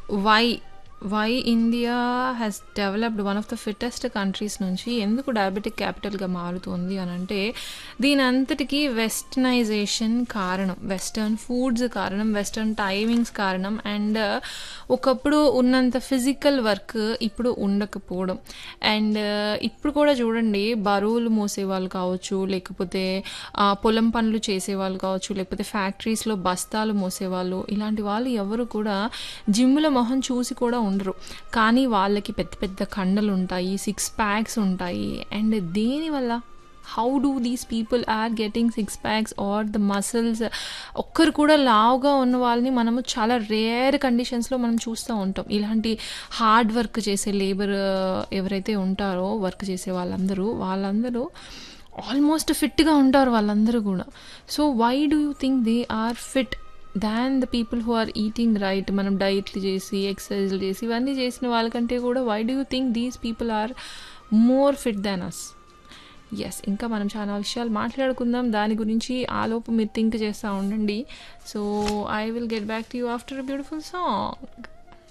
why why India has developed one of the fittest countries నుంచి ఎందుకు diabetic క్యాపిటల్గా మారుతుంది అని అంటే దీని అంతటికీ వెస్టర్నైజేషన్ కారణం వెస్టర్న్ ఫుడ్స్ కారణం వెస్టర్న్ టైమింగ్స్ కారణం అండ్ ఒకప్పుడు ఉన్నంత ఫిజికల్ వర్క్ ఇప్పుడు ఉండకపోవడం అండ్ ఇప్పుడు కూడా చూడండి బరువులు మోసేవాళ్ళు కావచ్చు లేకపోతే ఆ, పొలం పనులు చేసేవాళ్ళు కావచ్చు లేకపోతే ఫ్యాక్టరీస్లో బస్తాలు మోసేవాళ్ళు ఇలాంటి వాళ్ళు ఎవరు కూడా జిమ్ల మొహం చూసి కూడా ఉండరు కానీ వాళ్ళకి పెద్ద పెద్ద కండలు ఉంటాయి సిక్స్ ప్యాక్స్ ఉంటాయి అండ్ దేనివల్ల how do these people are getting six packs are the muscles ఒక్కరు కూడా లావుగా ఉన్న వాళ్ళని మనము చాలా రేర్ కండిషన్స్లో మనం చూస్తూ ఉంటాం ఇలాంటి హార్డ్ వర్క్ చేసే లేబర్ ఎవరైతే ఉంటారో వర్క్ చేసే వాళ్ళందరూ వాళ్ళందరూ ఆల్మోస్ట్ ఫిట్గా ఉంటారు వాళ్ళందరూ కూడా so why do you think they are fit than the people who are eating right మనం డైట్లు చేసి ఎక్సర్సైజ్లు చేసి ఇవన్నీ చేసిన వాళ్ళకంటే కూడా why do you think these people are more fit than us yes ఇంకా మనం చాలా విషయాలు మాట్లాడుకుందాం దాని గురించి ఆలోపు మీరు థింక్ చేస్తూ ఉండండి so I will get back to you after a beautiful song